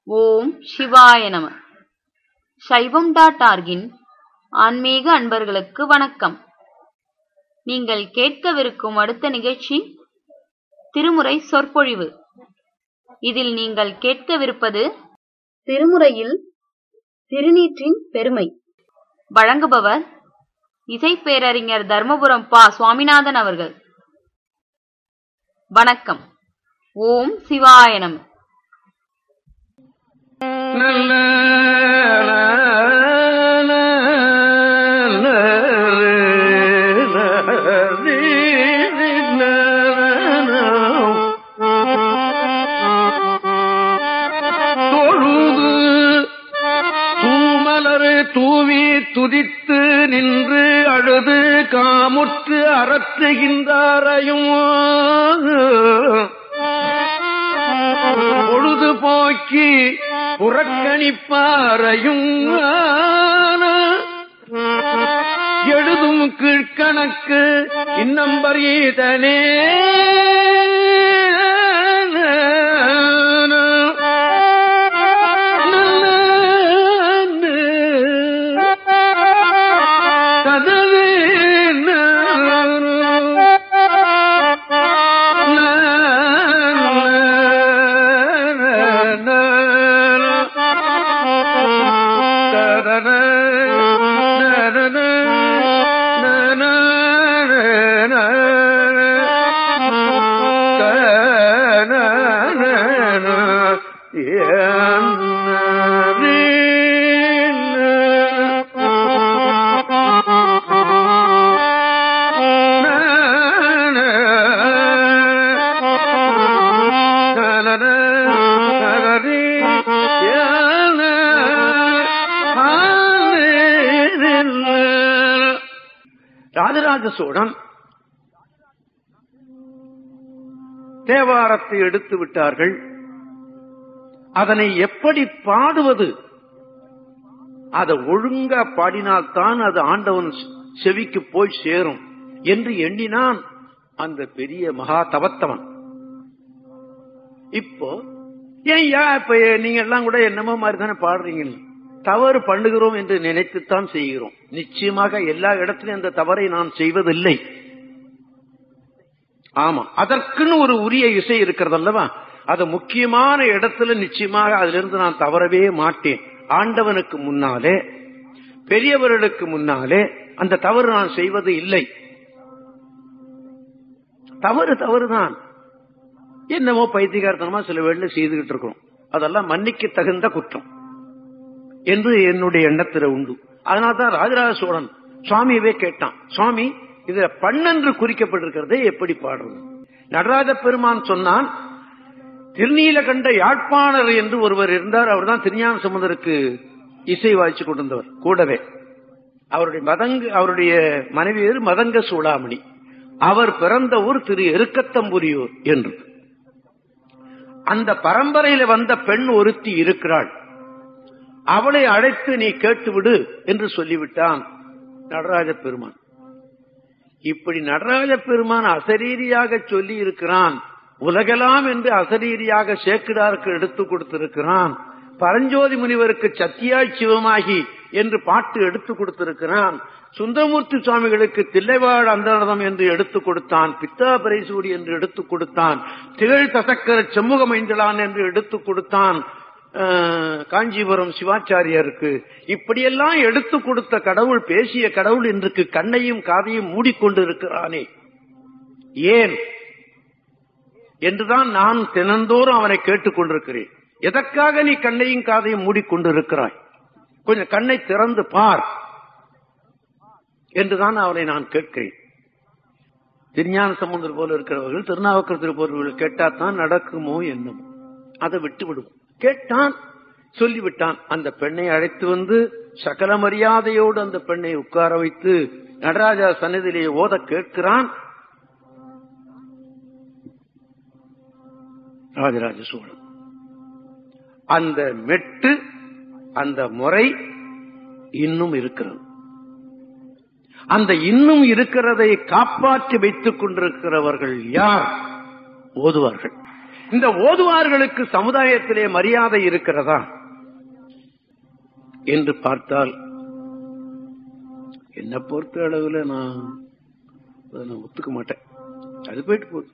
ஓம் சிவாய நம சைவம் டாட் ஆர்கின் ஆன்மீக அன்பர்களுக்கு வணக்கம் நீங்கள் கேட்கவிருக்கும் அடுத்த நிகழ்ச்சி திருமுறை சொற்பொழிவு இதில் நீங்கள் கேட்கவிருப்பது திருமுறையில் திருநீற்றின் பெருமை வழங்குபவர் இசைப்பேரறிஞர் தர்மபுரம் பா சுவாமிநாதன் அவர்கள் வணக்கம் ஓம் சிவாய நம நல்ல தொழுது தூமலரு தூவி துதித்து நின்று அழுது காமுற்று அறற்றுகின்றாரையும் பொழுதுபோக்கி புறக்கணிப்பாரையும் எழுதும் கீழ்கணக்கு இன்னம்பரீதனே ராஜராஜ சோழன் தேவாரத்தை எடுத்து விட்டார்கள் அதனை எப்படி பாடுவது அதை ஒழுங்கா பாடினால்தான் அது ஆண்டவன் செவிக்கு போய் சேரும் என்று எண்ணினான் அந்த பெரிய மகா தவத்தவன் இப்போ ஏன் யா இப்ப நீங்க எல்லாம் கூட என்னமோ மாதிரி தானே பாடுறீங்க தவறு பண்ணுகிறோம் என்று நினைத்துத்தான் செய்கிறோம் நிச்சயமாக எல்லா இடத்திலும் அந்த தவறை நான் செய்வதில்லை ஆமா அதற்குன்னு ஒரு உரிய இசை இருக்கிறது அல்லவா அது முக்கியமான இடத்துல நிச்சயமாக அதிலிருந்து நான் தவறவே மாட்டேன் ஆண்டவனுக்கு முன்னாலே பெரியவர்களுக்கு முன்னாலே அந்த தவறு நான் செய்வது இல்லை தவறு தவறுதான் என்னமோ பைத்தியகாரத்தனமா சில வேலை செய்துகிட்டு இருக்கிறோம் அதெல்லாம் மன்னிக்க தகுந்த குற்றம் என்று என்னுடைய எண்ணத்துல உண்டு அதனால்தான் ராஜராஜ சோழன் சுவாமியவே கேட்டான் சுவாமி இதுல பண்ணென்று குறிக்கப்பட்டிருக்கிறதே எப்படி பாடுறது நடராஜ பெருமான் சொன்னான் திருநீலகண்ட யாழ்ப்பாணர் என்று ஒருவர் இருந்தார் அவர் தான் திருஞான சமுதருக்கு இசை வாய்ச்சி கொண்டிருந்தவர் கூடவே அவருடைய மதங்க அவருடைய மனைவி மதங்க சூடாமணி அவர் பிறந்த ஊர் திரு எருக்கத்தம்புரியூர் என்று அந்த பரம்பரையில வந்த பெண் ஒருத்தி இருக்கிறாள் அவளை அழைத்து நீ கேட்டுவிடு என்று சொல்லிவிட்டான் நடராஜ பெருமான் இப்படி நடராஜ பெருமான் அசரீரியாக சொல்லி இருக்கிறான் உலகெல்லாம் என்று அசரீரியாக சேக்கிடாருக்கு எடுத்து கொடுத்திருக்கிறான் பரஞ்சோதி முனிவருக்கு சத்தியாய் சிவமாகி என்று பாட்டு எடுத்து கொடுத்திருக்கிறான் சுந்தரமூர்த்தி சுவாமிகளுக்கு தில்லைவாழ் அந்தரதம் என்று எடுத்துக் கொடுத்தான் பித்தா பரைசூடி என்று எடுத்துக் கொடுத்தான் திகழ் தசக்கர செம்முக மைந்தலான் என்று எடுத்துக் கொடுத்தான் காஞ்சிபுரம் சிவாச்சாரியருக்கு இப்படியெல்லாம் எடுத்து கொடுத்த கடவுள் பேசிய கடவுள் இன்றைக்கு கண்ணையும் காதையும் மூடிக்கொண்டு இருக்கிறானே ஏன் என்றுதான் நான் தினந்தோறும் அவனை கேட்டுக் கொண்டிருக்கிறேன் எதற்காக நீ கண்ணையும் காதையும் மூடிக்கொண்டு இருக்கிறாய் கொஞ்சம் கண்ணை திறந்து பார் என்றுதான் அவனை நான் கேட்கிறேன் திருஞான சமுந்தர் போல இருக்கிறவர்கள் திருநாவுக்கரத்தில் போன்றவர்கள் கேட்டாதான் நடக்குமோ என்னமோ அதை விட்டு விடுவோம் கேட்டான் சொல்லிவிட்டான் அந்த பெண்ணை அழைத்து வந்து சகல மரியாதையோடு அந்த பெண்ணை உட்கார வைத்து நடராஜா சன்னதியிலே ஓத கேட்கிறான் ராஜராஜ சோழன் அந்த மெட்டு அந்த முறை இன்னும் இருக்கிறது அந்த இன்னும் இருக்கிறதை காப்பாற்றி வைத்துக் கொண்டிருக்கிறவர்கள் யார் ஓதுவார்கள் இந்த ஓதுவார்களுக்கு சமுதாயத்திலே மரியாதை இருக்கிறதா என்று பார்த்தால் என்னை பொறுத்த அளவுல நான் அதை நான் ஒத்துக்க மாட்டேன் அது போயிட்டு போகுது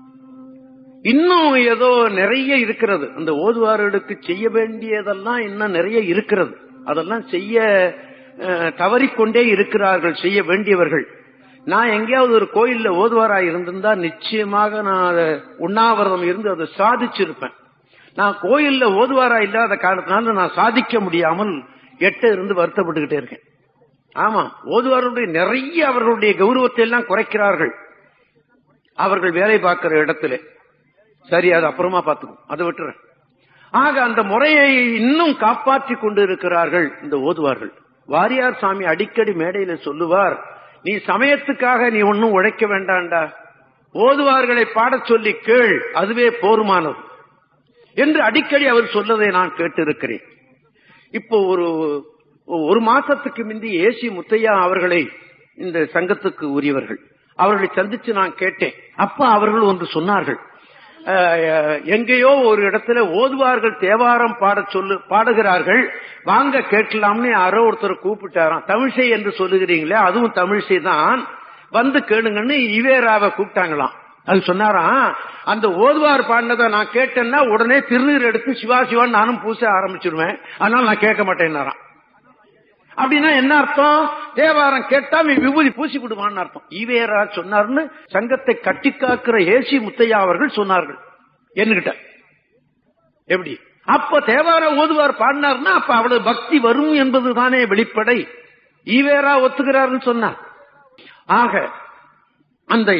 இன்னும் ஏதோ நிறைய இருக்கிறது அந்த ஓதுவார்களுக்கு செய்ய வேண்டியதெல்லாம் இன்னும் நிறைய இருக்கிறது அதெல்லாம் செய்ய அஹ், தவறிக்கொண்டே இருக்கிறார்கள் செய்ய வேண்டியவர்கள் நான் எங்கேயாவது ஒரு கோயில்ல ஓதுவாராய் இருந்திருந்தா நிச்சயமாக நான் அதை உண்ணாவிரதம் இருந்து அதை சாதிச்சிருப்பேன் நான் கோயில்ல ஓதுவாரா இல்லாத காரணத்தினால நான் சாதிக்க முடியாமல் எட்ட இருந்து வருத்தப்பட்டுக்கிட்டே இருக்கேன் ஆமா ஓதுவார்களுடைய நிறைய அவர்களுடைய கௌரவத்தை எல்லாம் குறைக்கிறார்கள் அவர்கள் வேலை பார்க்கிற இடத்துல சரி அது அப்புறமா பார்த்துக்கும் அதை விட்டுறேன் ஆக அந்த முறையை இன்னும் காப்பாற்றி கொண்டு இருக்கிறார்கள் இந்த ஓதுவார்கள் வாரியார் சாமி அடிக்கடி மேடையில சொல்லுவார் நீ சமயத்துக்காக நீ ஒன்னும் உழைக்க வேண்டாம்டா ஓதுவார்களை பாடச் சொல்லி கேள் அதுவே போருமானது என்று அடிக்கடி அவர் சொல்லதை நான் கேட்டிருக்கிறேன் இப்போ ஒரு ஒரு மாசத்துக்கு முந்தி ஏசி முத்தையா அவர்களை இந்த சங்கத்துக்கு உரியவர்கள் அவர்களை சந்திச்சு நான் கேட்டேன் அப்ப அவர்கள் ஒன்று சொன்னார்கள் அஹ், எங்கேயோ ஒரு இடத்துல ஓதுவார்கள் தேவாரம் பாடச் சொல்லு பாடுகிறார்கள் வாங்க கேட்கலாம்னு யாரோ ஒருத்தர் கூப்பிட்டாராம் தமிழிசை என்று சொல்லுகிறீங்களே அதுவும் தமிழிசை தான் வந்து கேளுங்கன்னு இவேராவை கூப்பிட்டாங்களாம் அது சொன்னாராம் அந்த ஓதுவார் பாடினதை நான் கேட்டேன்னா உடனே திருநீர் எடுத்து சிவா சிவான்னு நானும் பூச ஆரம்பிச்சிருவேன் அதனால நான் கேட்க மாட்டேன்னாராம் அப்படின்னா என்ன அர்த்தம் தேவாரம் கேட்டா நீ விபூதி பூசி விடுவான்னு அர்த்தம் ஈவேரா சொன்னார்னு சங்கத்தை கட்டி காக்கிற ஏசி முத்தையா அவர்கள் சொன்னார்கள் என்கிட்ட எப்படி அப்ப தேவார ஓதுவார் பாடினார்னா அப்ப அவ்வளவு பக்தி வரும் என்பது தானே வெளிப்படை ஈவேரா ஒத்துக்கிறாருன்னு சொன்னார் ஆக அந்த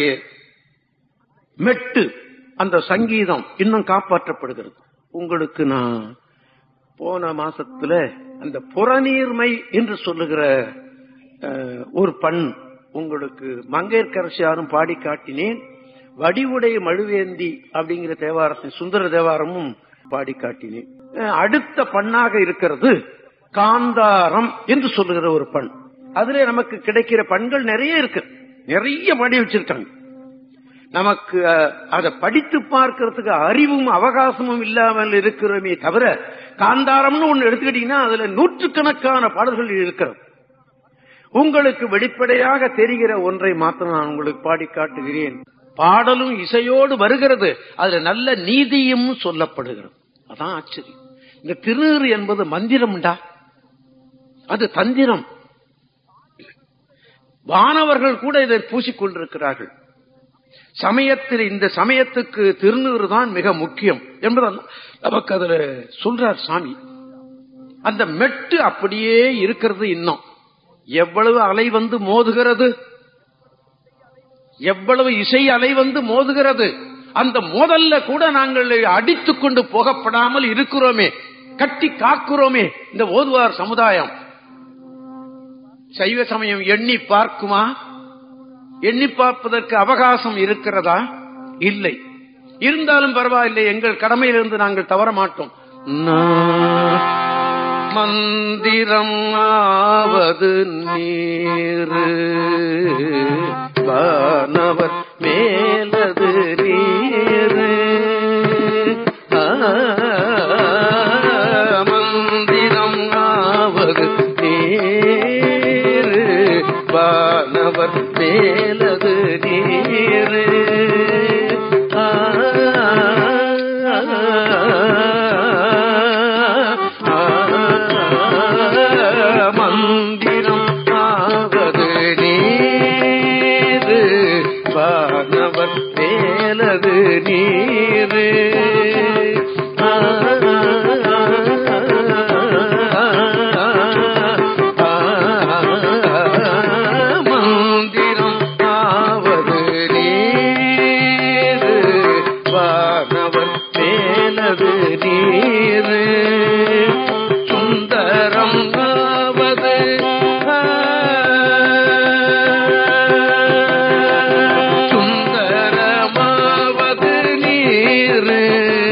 மெட்டு அந்த சங்கீதம் இன்னும் காப்பாற்றப்படுகிறது உங்களுக்கு நான் போன மாசத்துல அந்த புறநீர்மை என்று சொல்லுகிற அஹ், ஒரு பண் உங்களுக்கு மங்கையர்கரசியாரும் பாடி காட்டினேன் வடிவுடை மழுவேந்தி அப்படிங்கிற தேவாரத்தை சுந்தர தேவாரமும் பாடி காட்டினேன் அஹ், அடுத்த பண்ணாக இருக்கிறது காந்தாரம் என்று சொல்லுகிற ஒரு பண் அதுல நமக்கு கிடைக்கிற பண்கள் நிறைய இருக்கு நிறைய பாடி வச்சிருக்காங்க நமக்கு அஹ், அதை படித்து பார்க்கிறதுக்கு அறிவும் அவகாசமும் இல்லாமல் இருக்கிறோமே தவிர காந்தாரம்னு ஒண்ணு எடுத்துக்கிட்டீங்கன்னா அதுல நூற்றுக்கணக்கான பாடல்கள் இருக்கிறது உங்களுக்கு வெளிப்படையாக தெரிகிற ஒன்றை மாத்திரம் நான் உங்களுக்கு பாடி காட்டுகிறேன் பாடலும் இசையோடு வருகிறது அதுல நல்ல நீதியும் சொல்லப்படுகிறது அதான் ஆச்சரியம் இந்த திருநீறு என்பது மந்திரம்டா அது தந்திரம் வானவர்கள் கூட இதை பூசிக்கொண்டிருக்கிறார்கள் சமயத்தில் இந்த சமயத்துக்கு திருநீறு தான் மிக முக்கியம் என்பதால் நமக்கு அதுல சொல்றார் சாமி அந்த மெட்டு அப்படியே இருக்கிறது இன்னும் எவ்வளவு அலை வந்து மோதுகிறது எவ்வளவு இசை அலை வந்து மோதுகிறது அந்த மோதல்ல கூட நாங்கள் அடித்துக் கொண்டு போகப்படாமல் இருக்கிறோமே கட்டி காக்கிறோமே இந்த ஓதுவார் சமுதாயம் சைவ சமயம் எண்ணி பார்க்குமா எண்ணி பார்ப்பதற்கு அவகாசம் இருக்கிறதா இல்லை இருந்தாலும் பரவாயில்லை எங்கள் கடமையிலிருந்து நாங்கள் தவற மாட்டோம் மந்திரம் ஆவது நீரு வானவர் மேலது நீரு ஆ, மந்திரம் ஆவது நீரு வானவர் மேலது நீரு ஆ, மந்திரம் ஆவது நீரு வானவர் மேலது நீரு ஆ, மந்திரம் ஆவது நீரு வானவர் மேலது நீரு சுந்தரம் ஆவது சுந்தரமாவது நீரு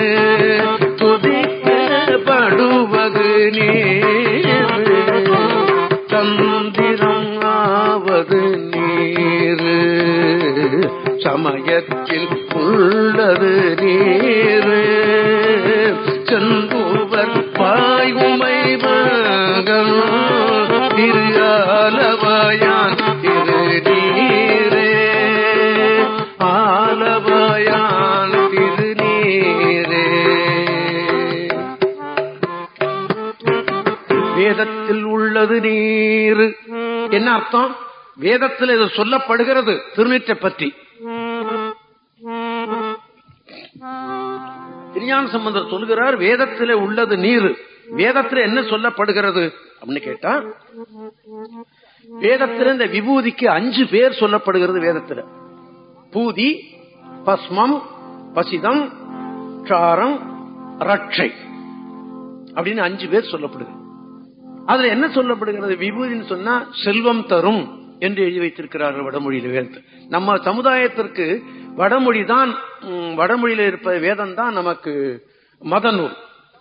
துதிக்கப்படுவது நீரு தந்திரம் ஆவது நீரு சமயத்தில் உள்ளது நீரு ஆலவாயான் திருநீரே ஆலவாயான் திருநீரே வேதத்தில் உள்ளது நீர் என்ன அர்த்தம் வேதத்தில் இது சொல்லப்படுகிறது திருநீற்றை பற்றி திருஞான சம்பந்தர் சொல்கிறார் வேதத்தில் உள்ளது நீர் வேதத்தில் என்ன சொல்லப்படுகிறது அப்படின்னு கேட்டா வேதத்தில் இந்த விபூதிக்கு அஞ்சு பேர் சொல்லப்படுகிறது வேதத்தில் பூதி பஸ்மம் பசிதம் சாரம் ரட்சை அப்படின்னு அஞ்சு பேர் சொல்லப்படுகிறது அதுல என்ன சொல்லப்படுகிறது விபூதின்னு சொன்னா செல்வம் தரும் என்று எழுதி வைத்திருக்கிறார்கள் வடமொழியில வேதத்தை நம்ம சமுதாயத்திற்கு வடமொழி தான் ம், வடமொழியில இருப்ப வேதம் தான் நமக்கு மத நூல்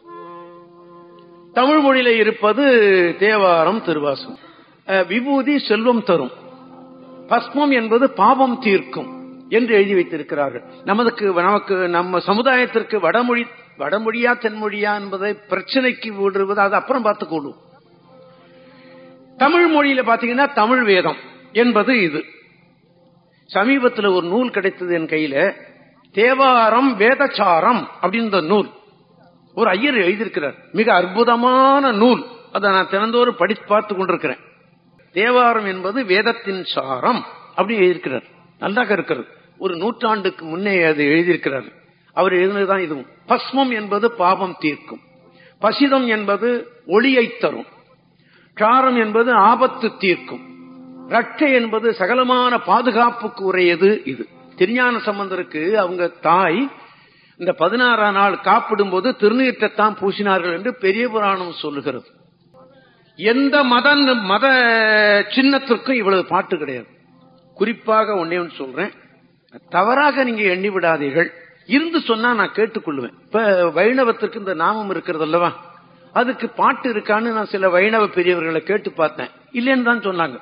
தமிழ் மொழியில இருப்பது தேவாரம் திருவாசகம் அஹ், விபூதி செல்வம் தரும் பஸ்மம் என்பது பாவம் தீர்க்கும் என்று எழுதி வைத்திருக்கிறார்கள் நமக்கு நமக்கு நம்ம சமுதாயத்திற்கு வடமொழி வடமொழியா தென்மொழியா என்பதை பிரச்சனைக்கு விடுவது அது அப்புறம் பார்த்துக்கொள்ளும் தமிழ் மொழியில பாத்தீங்கன்னா தமிழ் வேதம் என்பது இது சமீபத்தில் ஒரு நூல் கிடைத்தது என் கையில தேவாரம் வேதச்சாரம் அப்படின்ற நூல் ஒரு ஐயர் எழுதியிருக்கிறார் மிக அற்புதமான நூல் அதை நான் தினந்தோறும் படித்து பார்த்து கொண்டிருக்கிறேன் தேவாரம் என்பது வேதத்தின் சாரம் அப்படின்னு எழுதியிருக்கிறார் நல்லாக இருக்கிறது ஒரு நூற்றாண்டுக்கு முன்னே அது எழுதியிருக்கிறார் அவர் எழுதினதுதான் இதுவும் பஸ்மம் என்பது பாவம் தீர்க்கும் பசிதம் என்பது ஒளியை தரும் சாரம் என்பது ஆபத்து தீர்க்கும் ரட்சை என்பது சகலமான பாதுகாப்புக்கு உரையது இது திருஞான சம்பந்தருக்கு அவங்க தாய் இந்த பதினாறாம் நாள் காப்பிடும் போது திருநீற்றத்தான் பூசினார்கள் என்று பெரிய புராணம் சொல்லுகிறது எந்த மத மத சின்னத்திற்கும் இவ்வளவு பாட்டு கிடையாது குறிப்பாக ஒன்னே ஒன்று சொல்றேன் தவறாக நீங்க எண்ணி விடாதீர்கள் இருந்து சொன்னா நான் கேட்டுக்கொள்வேன் இப்ப வைணவத்திற்கு இந்த நாமம் இருக்கிறது அல்லவா அதுக்கு பாட்டு இருக்கான்னு நான் சில வைணவ பெரியவர்களை கேட்டு பார்த்தேன் இல்லைன்னு தான் சொன்னாங்க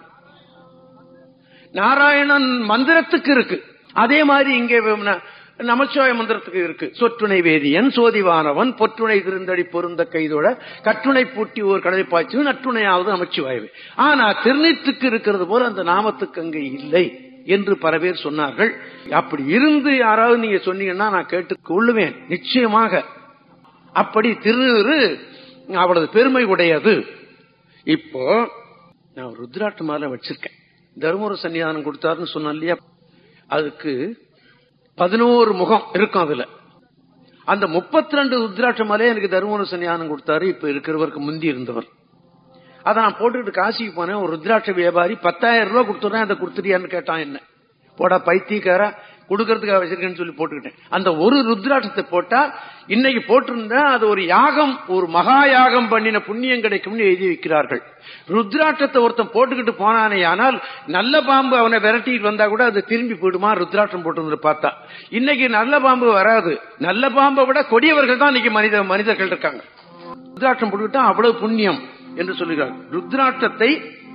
நாராயணன் மந்திரத்துக்கு இருக்கு அதே மாதிரி இங்கே ந- நமச்சிவாய மந்திரத்துக்கு இருக்கு சொற்றுணை வேதியன் சோதிவானவன் பொற்றுணை திருந்தடி பொருந்த கைதோட கட்டுணை பூட்டி ஒரு கடலை பாய்ச்சி நற்றுணையாவது நமச்சிவாயவே ஆனா திருநீற்றுக்கு இருக்கிறது போல அந்த நாமத்துக்கு அங்கே இல்லை என்று பல பேர் சொன்னார்கள் அப்படி இருந்து யாராவது நீங்க சொன்னீங்கன்னா நான் கேட்டுக் கொள்ளுவேன் நிச்சயமாக அப்படி திருநீறு அவளது பெருமை உடையது இப்போ நான் ருத்ராட்ச மாலை வச்சிருக்கேன் தருமபுர சன்னிதானம் கொடுத்தாருன்னு சொன்னேன் இல்லையா அதுக்கு பதினோரு முகம் இருக்கும் அதுல அந்த முப்பத்தி ரெண்டு ருத்ராட்ச மாலையை எனக்கு தருமபுர சன்னிதானம் கொடுத்தாரு இப்ப இருக்கிறவருக்கு முந்தி இருந்தவர் அதை நான் போட்டுக்கிட்டு காசிக்கு போனேன் ஒரு ருத்ராட்ச வியாபாரி பத்தாயிரம் ரூபாய் கொடுத்துறேன் அதை கொடுத்துட்டியான்னு கேட்டான் என்ன போடா பைத்தியக்காரா கொடுக்கறதுக்காக வச்சிருக்கேன்னு சொல்லி போட்டுக்கிட்டேன் அந்த ஒரு ருத்ராட்சத்தை போட்டா இன்னைக்கு போட்டிருந்தா அது ஒரு யாகம் ஒரு மகா யாகம் பண்ணின புண்ணியம் கிடைக்கும்னு எழுதி வைக்கிறார்கள் ருத்ராட்சத்தை ஒருத்தன் போட்டுக்கிட்டு போனானே ஆனால் நல்ல பாம்பு அவனை விரட்டிட்டு வந்தா கூட அது திரும்பி போயிடுமா ருத்ராட்சம் போட்டு பார்த்தா இன்னைக்கு நல்ல பாம்பு வராது நல்ல பாம்பை விட கொடியவர்கள் தான் இன்னைக்கு மனித மனிதர்கள் இருக்காங்க ருத்ராட்சம் போட்டுக்கிட்டா அவ்வளவு புண்ணியம் என்று சொல்லுகிறார் ருத்ராட்சத்தை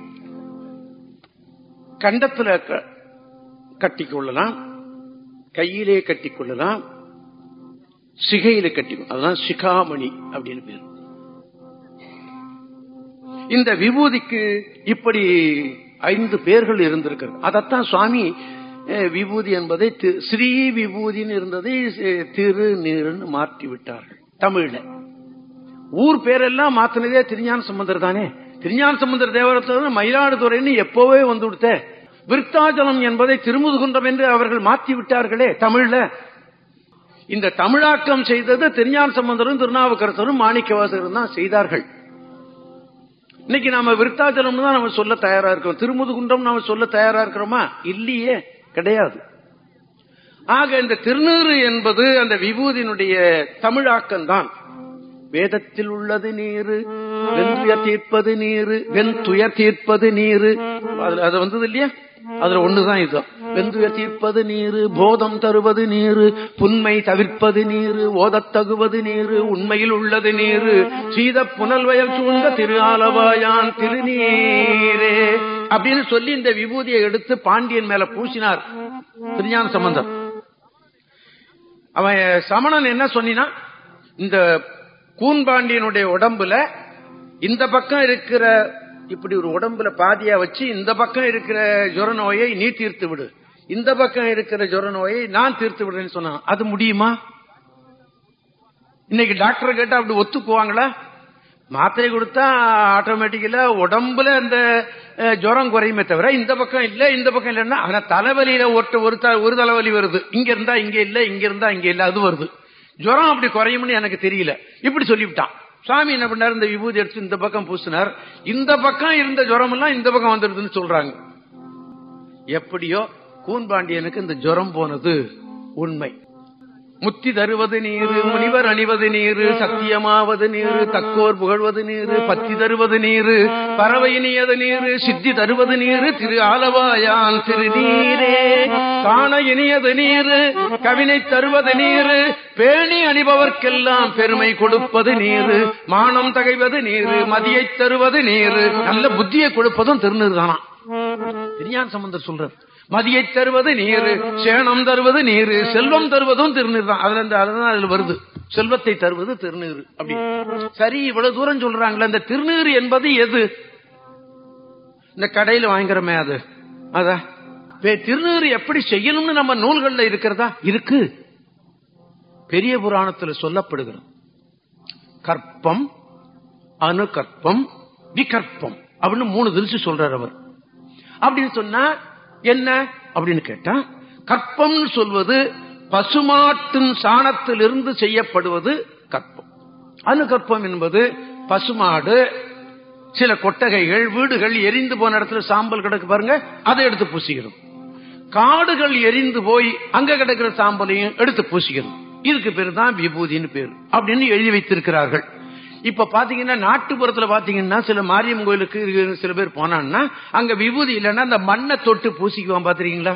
கண்டத்துல க- கட்டிக்கொள்ளலாம் கையிலே கட்டிக்கொள்ளலாம் சிகையில கட்டிக்கொள்ளலாம் அதுதான் சிகாமணி அப்படின்னு பேர் இந்த விபூதிக்கு இப்படி ஐந்து பேர்கள் இருந்திருக்கிறது அதத்தான் சுவாமி அஹ், விபூதி என்பதை தி- ஸ்ரீ விபூதின்னு இருந்ததை அஹ், திரு நீர்னு மாற்றி விட்டார்கள் தமிழ்ல ஊர் பேரெல்லாம் மாத்தினதே திருஞான சம்பந்தர் தானே திருஞான சம்பந்தர் தேவரத்தில் மயிலாடுதுறைன்னு எப்போவே வந்து விடுத்த விருத்தாச்சலம் என்பதை திருமுதுகுன்றம் என்று அவர்கள் மாற்றி விட்டார்களே தமிழ்ல இந்த தமிழாக்கம் செய்தது திருஞான சம்பந்தரும் திருநாவுக்கரசரும் மாணிக்கவாசகரும் தான் செய்தார்கள் இன்னைக்கு நாம விருத்தாச்சலம் தான் நம்ம சொல்ல தயாரா இருக்கோம் திருமுதுகுன்றம் நாம சொல்ல தயாரா இருக்கிறோமா இல்லையே கிடையாது ஆக இந்த திருநீறு என்பது அந்த விபூதியினுடைய தமிழாக்கம் தான் வேதத்தில் உள்ளது நீரு வெந்துயர் தீர்ப்பது நீரு வெந்துயர் தீர்ப்பது நீரு அதுல அது வந்தது இல்லையா அதுல ஒண்ணுதான் இதுதான் வெந்துயர் தீர்ப்பது நீரு போதம் தருவது நீரு புன்மை தவிர்ப்பது நீரு ஓதத் தகுவது நீரு உண்மையில் உள்ளது நீரு சீத புனல்வயல் சூழ்ந்த திரு ஆலவாயான் திருநீரே அப்படின்னு சொல்லி இந்த விபூதியை எடுத்து பாண்டியன் மேல பூசினார் திருஞான சம்பந்தர் அவன் சமணன் என்ன சொன்னா இந்த கூன்பாண்டியனுடைய உடம்புல இந்த பக்கம் இருக்கிற இப்படி ஒரு உடம்புல பாதியா வச்சு இந்த பக்கம் இருக்கிற ஜுர நோயை நீ தீர்த்து விடு இந்த பக்கம் இருக்கிற ஜுர நோயை நான் தீர்த்து விடுறேன்னு சொன்னான் அது முடியுமா இன்னைக்கு டாக்டர் கேட்டா அப்படி ஒத்துக்குவாங்களா மாத்திரை கொடுத்தா ஆட்டோமேட்டிக்கலா உடம்புல அந்த அஹ், ஜுரம் குறையுமே தவிர இந்த பக்கம் இல்ல இந்த பக்கம் இல்லைன்னா ஆனா தலைவலியில ஒருத்த ஒரு த- ஒரு தலைவலி வருது இங்க இருந்தா இங்க இல்ல இங்க இருந்தா இங்க இல்ல அது வருது ஜுரம் அப்படி குறையும்னு எனக்கு தெரியல இப்படி சொல்லிவிட்டான் சாமி என்ன பண்ணாரு இந்த விபூதி எடுத்து இந்த பக்கம் பூசினார் இந்த பக்கம் இருந்த ஜுரம் எல்லாம் இந்த பக்கம் வந்துடுதுன்னு சொல்றாங்க எப்படியோ கூன்பாண்டியனுக்கு இந்த ஜுரம் போனது உண்மை முத்தி தருவது நீரு முனிவர் அணிவது நீரு சத்தியமாவது நீரு தக்கோர் புகழ்வது நீரு பத்தி தருவது நீரு பறவை இனியது நீரு சித்தி தருவது நீரு திரு ஆலவாயான் திரு நீரே காண இனியது நீரு கவினை தருவது நீரு பேணி அணிபவர்க்கெல்லாம் பெருமை கொடுப்பது நீரு மானம் தகைவது நீரு மதியை தருவது நீரு நல்ல புத்தியை கொடுப்பதும் திருநீர் தானா திருஞான சம்பந்தர் சொல்றார் மதியை தருவது நீரு சேணம் தருவது நீரு செல்வம் தருவதும் திருநீர் தான் அதுல இந்த அதுதான் அதுல வருது செல்வத்தை தருவது திருநீர் அப்படி சரி இவ்வளவு தூரம் சொல்றாங்களே இந்த திருநீர் என்பது எது இந்த கடையில வாங்குறமே அது அதா வே- திருநீர் எப்படி செய்யணும்னு நம்ம நூல்கள்ல இருக்கிறதா இருக்கு பெரிய புராணத்துல சொல்லப்படுகிறது கற்பம் அணுகற்பம் விகற்பம் அப்படின்னு மூணு திரிச்சு சொல்றார் அவர் அப்படின்னு சொன்னா என்ன அப்படின்னு கேட்டா கற்பம்னு சொல்வது பசுமாட்டின் சாணத்திலிருந்து செய்யப்படுவது கற்பம் அணுகற்பம் என்பது பசுமாடு சில கொட்டகைகள் வீடுகள் எரிந்து போன இடத்துல சாம்பல் கிடக்கு பாருங்க அதை எடுத்து பூசிக்கிறோம் காடுகள் எரிந்து போய் அங்க கிடக்கிற சாம்பலையும் எடுத்து பூசிக்கிறோம் இதுக்கு பேரு தான் விபூதின்னு பேரு அப்படின்னு எழுதி வைத்திருக்கிறார்கள் இப்ப பாத்தீங்கன்னா நாட்டுப்புறத்துல பாத்தீங்கன்னா சில மாரியம்மன் கோயிலுக்கு இது சில பேர் போனான்னா அங்க விபூதி இல்லைன்னா அந்த மண்ணை தொட்டு பூசிக்குவான் பாத்திருக்கீங்களா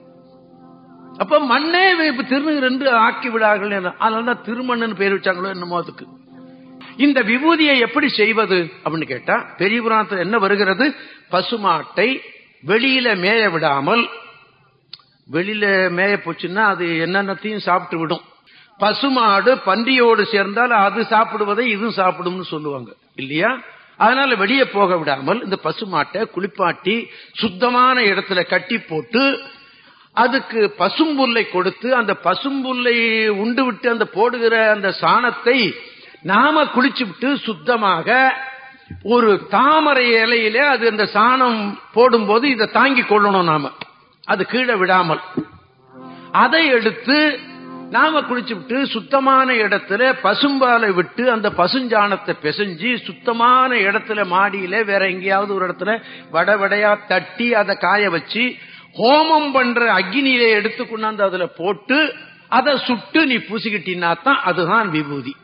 அப்ப மண்ணே இப்ப திருநீர் என்று ஆக்கி விடார்கள் அதனாலதான் திருமண்ணுன்னு பேர் வச்சாங்களோ என்னமோ அதுக்கு இந்த விபூதியை எப்படி செய்வது அப்படின்னு கேட்டா பெரிய புராணத்தில் என்ன வருகிறது பசுமாட்டை வெளியில மேய விடாமல் வெளியில மேய போச்சுன்னா அது என்னென்னத்தையும் சாப்பிட்டு விடும் பசுமாடு பன்றியோடு சேர்ந்தால் அது சாப்பிடுவதை இதுவும் சாப்பிடும்னு சொல்லுவாங்க இல்லையா அதனால வெளியே போக விடாமல் இந்த பசுமாட்டை குளிப்பாட்டி சுத்தமான இடத்துல கட்டி போட்டு அதுக்கு பசும்புல்லை கொடுத்து அந்த பசும்புல்லை உண்டு விட்டு அந்த போடுகிற அந்த சாணத்தை நாம குளிச்சு விட்டு சுத்தமாக ஒரு தாமரை இலையில அது அந்த சாணம் போடும்போது இதை தாங்கி கொள்ளணும் நாம அது கீழே விடாமல் அதை எடுத்து நாம குளிச்சு விட்டு சுத்தமான இடத்துல பசும்பாலை விட்டு அந்த பசுஞ்சாணத்தை பிசைஞ்சு சுத்தமான இடத்துல மாடியில வேற எங்கேயாவது ஒரு இடத்துல வட வடையா தட்டி அதை காய வச்சு ஹோமம் பண்ற அக்னியில எடுத்து கொண்டாந்து அதுல போட்டு அதை சுட்டு நீ பூசிக்கிட்டீன்னா தான் அதுதான் விபூதி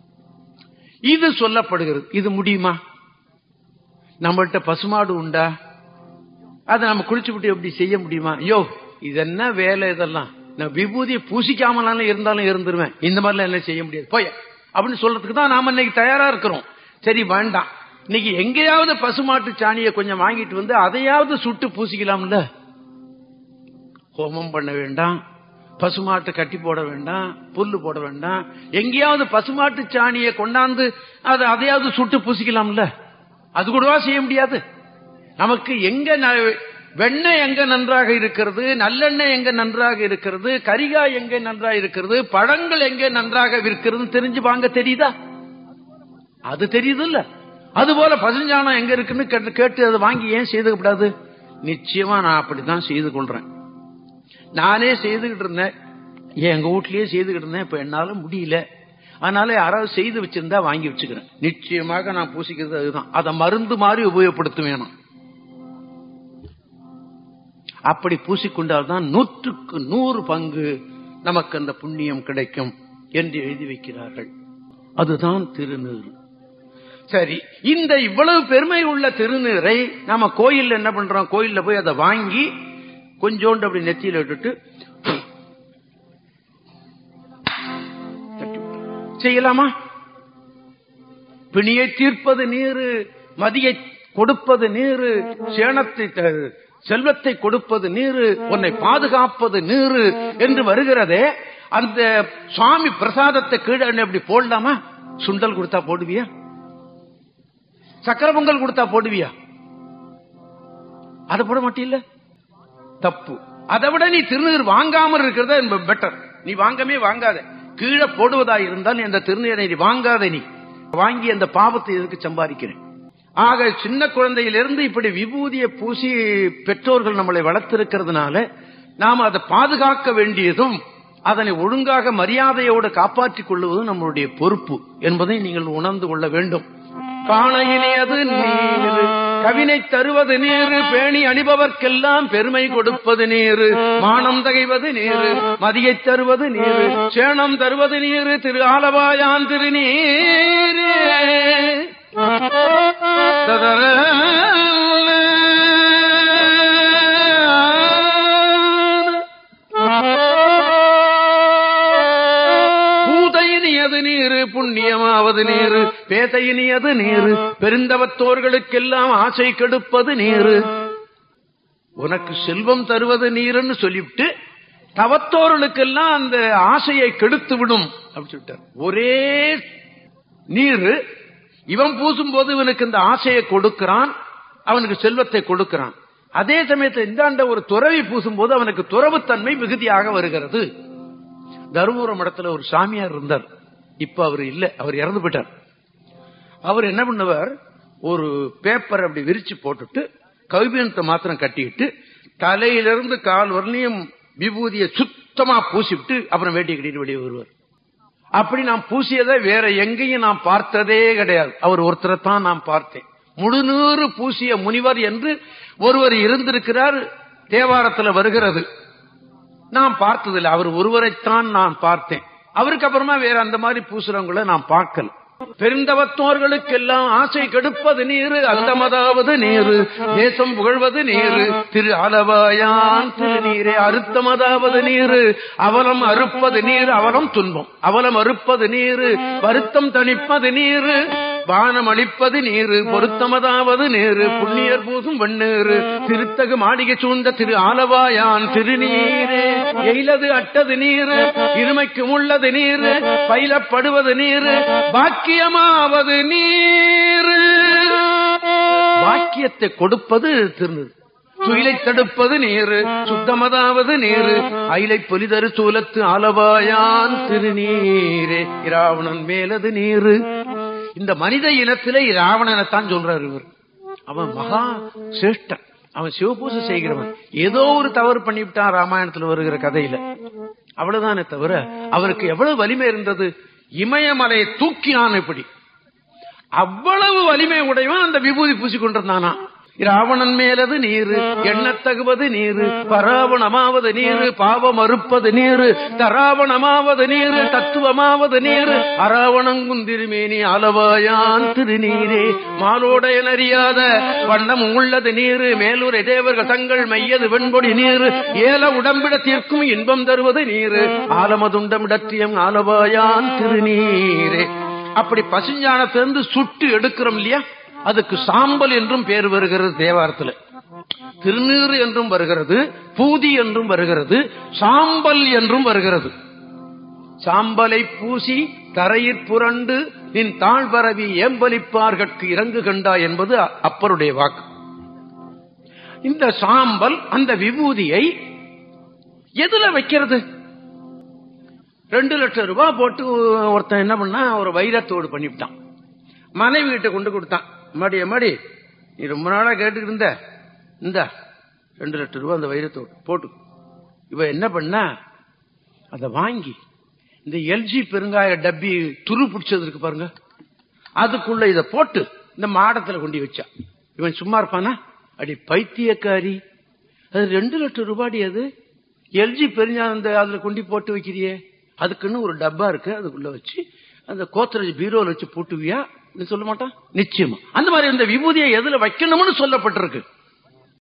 இது சொல்லப்படுகிறது இது முடியுமா நம்மள்ட்ட பசுமாடு உண்டா அதை நம்ம குளிச்சு விட்டு எப்படி செய்ய முடியுமா ஐயோ இது என்ன வேலை இதெல்லாம் நான் விபூதியை பூசிக்காமலாலும் இருந்தாலும் இருந்துருவேன் இந்த மாதிரிலாம் என்ன செய்ய முடியாது போய் அப்படின்னு சொல்றதுக்கு தான் நாம இன்னைக்கு தயாரா இருக்கிறோம் சரி வேண்டாம் இன்னைக்கு எங்கேயாவது பசுமாட்டு சாணியை கொஞ்சம் வாங்கிட்டு வந்து அதையாவது சுட்டு பூசிக்கலாம்ல ஹோமம் பண்ண வேண்டாம் பசுமாட்டு கட்டி போட வேண்டாம் புல்லு போட வேண்டாம் எங்கேயாவது பசுமாட்டு சாணியை கொண்டாந்து அதை அதையாவது சுட்டு பூசிக்கலாம்ல அது கூடவா செய்ய முடியாது நமக்கு எங்க ந- வெண்ணெய் எங்க நன்றாக இருக்கிறது நல்லெண்ணெய் எங்க நன்றாக இருக்கிறது கரிகாய் எங்க நன்றாக இருக்கிறது பழங்கள் எங்க நன்றாக இருக்கிறது தெரிஞ்சு வாங்க தெரியுதா அது தெரியுது இல்ல அது போல பசுஞ்சாணம் எங்க இருக்குன்னு கேட்டு கேட்டு அதை வாங்கி ஏன் செய்துக்க கூடாது நிச்சயமா நான் அப்படித்தான் செய்து கொள்றேன் நானே செய்துகிட்டு இருந்தேன் எங்க வீட்லயே செய்துகிட்டு இருந்தேன் இப்ப என்னால முடியல அதனால யாராவது செய்து வச்சிருந்தா வாங்கி வச்சுக்கிறேன் நிச்சயமாக நான் பூசிக்கிறது அதுதான் அதை மருந்து மாதிரி உபயோகப்படுத்த வேணும் அப்படி பூசிக்கொண்டால்தான் நூற்றுக்கு நூறு பங்கு நமக்கு அந்த புண்ணியம் கிடைக்கும் என்று எழுதி வைக்கிறார்கள் அதுதான் திருநீர் சரி இந்த இவ்வளவு பெருமை உள்ள திருநீரை நாம கோயில்ல என்ன பண்றோம் கோயில்ல போய் அதை வாங்கி கொஞ்சோண்டு அப்படி நெத்தியில விட்டுட்டு தட்டி விட்டு. செய்யலாமா பிணியை தீர்ப்பது நீரு மதியை கொடுப்பது நீரு சேணத்தை த- செல்வத்தை கொடுப்பது நீரு உன்னை பாதுகாப்பது நீரு என்று வருகிறதே அந்த சுவாமி பிரசாதத்தை கீழே அப்படி போடலாமா சுண்டல் கொடுத்தா போடுவியா சக்கர பொங்கல் கொடுத்தா போடுவியா அதை போட மாட்டில்ல தப்பு அதை விட நீ திருநீர் வாங்காமல் இருக்கிறத பெட்டர் நீ வாங்கவே வாங்காத கீழே போடுவதா இருந்தால் நீ அந்த திருநீரை நீ வாங்காத நீ வாங்கி அந்த பாவத்தை எதுக்கு சம்பாதிக்கிறேன் ஆக சின்ன குழந்தையிலிருந்து இப்படி விபூதியை பூசி பெற்றோர்கள் நம்மளை வளர்த்திருக்கிறதுனால நாம் அதை பாதுகாக்க வேண்டியதும் அதனை ஒழுங்காக மரியாதையோடு காப்பாற்றிக் கொள்வதும் நம்மளுடைய பொறுப்பு என்பதை நீங்கள் உணர்ந்து கொள்ள வேண்டும் காணையினியது நீர் கவினை தருவது நீரு பேணி அணிபவர்க்கெல்லாம் பெருமை கொடுப்பது நீரு மானம் தகைவது நீரு மதியை தருவது நீரு சேணம் தருவது நீரு திரு ஆலவாயான் திருநீரே பூதையினியது நீரு புண்ணியமாவது நீரு பேதையினியது நீரு பெருந்தவத்தோர்களுக்கெல்லாம் ஆசை கெடுப்பது நீரு உனக்கு செல்வம் தருவது நீருன்னு சொல்லிவிட்டு தவத்தோர்களுக்கெல்லாம் அந்த ஆசையை கெடுத்து விடும் அப்படின்னு சொல்லிட்டார் ஒரே நீரு இவன் பூசும்போது இவனுக்கு இந்த ஆசையை கொடுக்கிறான் அவனுக்கு செல்வத்தை கொடுக்கிறான் அதே சமயத்தில் இந்தாண்ட ஒரு துறவி பூசும்போது அவனுக்கு துறவுத்தன்மை மிகுதியாக வருகிறது தருமபுரம் இடத்துல ஒரு சாமியார் இருந்தார் இப்ப அவர் இல்ல அவர் இறந்து போயிட்டார் அவர் என்ன பண்ணுவார் ஒரு பேப்பர் அப்படி விரிச்சு போட்டுட்டு கவிபீனத்தை மாத்திரம் கட்டிக்கிட்டு தலையிலிருந்து கால் வரலையும் விபூதியை சுத்தமா பூசிவிட்டு அப்புறம் வேட்டி கட்டிட்டு வெளியே வருவார் அப்படி நான் பூசியதை வேற எங்கேயும் நான் பார்த்ததே கிடையாது அவர் ஒருத்தரை தான் நான் பார்த்தேன் முழுநூறு பூசிய முனிவர் என்று ஒருவர் இருந்திருக்கிறார் தேவாரத்தில் வருகிறது நான் பார்த்ததில்லை அவர் ஒருவரைத்தான் நான் பார்த்தேன் அவருக்கு அப்புறமா வேற அந்த மாதிரி பூசுறவங்களை நான் பார்க்கல பெருந்தவத்தோர்களுக்கெல்லாம் ஆசை கெடுப்பது நீரு அந்தமதாவது நீரு தேசம் புகழ்வது நீரு திரு அளவாயான் திருநீரே அறுத்தமதாவது நீரு அவலம் அறுப்பது நீர் அவலம் துன்பம் அவலம் அறுப்பது நீரு வருத்தம் தணிப்பது நீரு வானம் அளிப்பது நீரு பொருத்தமதாவது நேரு புண்ணியர் பூசும் வெண்ணீரு திருத்தகு மாளிகை சூழ்ந்த திரு ஆலவாயான் திருநீரே எயிலது அட்டது நீரு இருமைக்கு உள்ளது நீரு பயிலப்படுவது நீரு பாக்கியமாவது நீரு பாக்கியத்தை கொடுப்பது திருநீர் துயிலை தடுப்பது நீரு சுத்தமதாவது நீரு அயிலை பொலிதரு சூலத்து ஆலவாயான் திருநீரே இராவணன் மேலது நீரு இந்த மனித இனத்திலே ராவணனைத்தான் சொல்றாரு இவர் அவன் மகா சிரேஷ்டன் அவன் சிவபூசை செய்கிறவன் ஏதோ ஒரு தவறு பண்ணிவிட்டான் ராமாயணத்துல வருகிற கதையில அவ்வளவுதானே தவிர அவருக்கு எவ்வளவு வலிமை இருந்தது இமயமலையை தூக்கினான் இப்படி அவ்வளவு வலிமை உடையவன் அந்த விபூதி பூசி கொண்டிருந்தானா ராவணன் மேலது நீரு எண்ணத்தகுவது நீரு பராவணமாவது நீரு பாவம் அறுப்பது நீரு தராவணமாவது நீரு தத்துவமாவது நீரு அராவணங்குந்திருமேனி அளவாயான் திருநீரே மாலோடைய அறியாத வண்ணம் உள்ளது நீரு மேலூரை தேவர்கள் தங்கள் மையது வெண்பொடி நீரு ஏல உடம்பிட தீர்க்கும் இன்பம் தருவது நீரு ஆலமதுண்டமிடத்தியம் ஆலவாயான் திருநீரே அப்படி பசுஞ்சானத்திலிருந்து சுட்டு எடுக்கிறோம் இல்லையா அதுக்கு சாம்பல் என்றும் பேர் வருகிறது தேவாரத்தில் திருநீர் என்றும் வருகிறது பூதி என்றும் வருகிறது சாம்பல் என்றும் வருகிறது சாம்பலை பூசி தரையிற் புரண்டு நின் தாழ்வரவி ஏம்பலிப்பார்கட்கு இறங்கு கண்டா என்பது அப்பருடைய வாக்கு இந்த சாம்பல் அந்த விபூதியை எதுல வைக்கிறது ரெண்டு லட்சம் ரூபாய் போட்டு ஒருத்தன் என்ன பண்ணா ஒரு வைரத்தோடு பண்ணிவிட்டான் மனைவி கிட்ட கொண்டு கொடுத்தான் மாடி மாடி நீ ரொம்ப நாளா கேட்டுக்கிட்டு இருந்த இந்த ரெண்டு லட்சம் ரூபாய் அந்த வைரத்தோடு போட்டு இவ என்ன பண்ண அதை வாங்கி இந்த எல்ஜி பெருங்காய டப்பி துரு பிடிச்சது இருக்கு பாருங்க அதுக்குள்ள இதை போட்டு இந்த மாடத்துல கொண்டு வச்சா இவன் சும்மா இருப்பானா அடி பைத்தியக்காரி அது ரெண்டு லட்சம் ரூபாடி அது எல்ஜி பெருஞ்சாந்த அதுல கொண்டு போட்டு வைக்கிறியே அதுக்குன்னு ஒரு டப்பா இருக்கு அதுக்குள்ள வச்சு அந்த கோத்ரேஜ் பீரோல வச்சு போட்டுவியா சொல்ல மாட்டான் நிச்சயமா அந்த மாதிரி இந்த விபூதியை எதுல வைக்கணும்னு சொல்லப்பட்டிருக்கு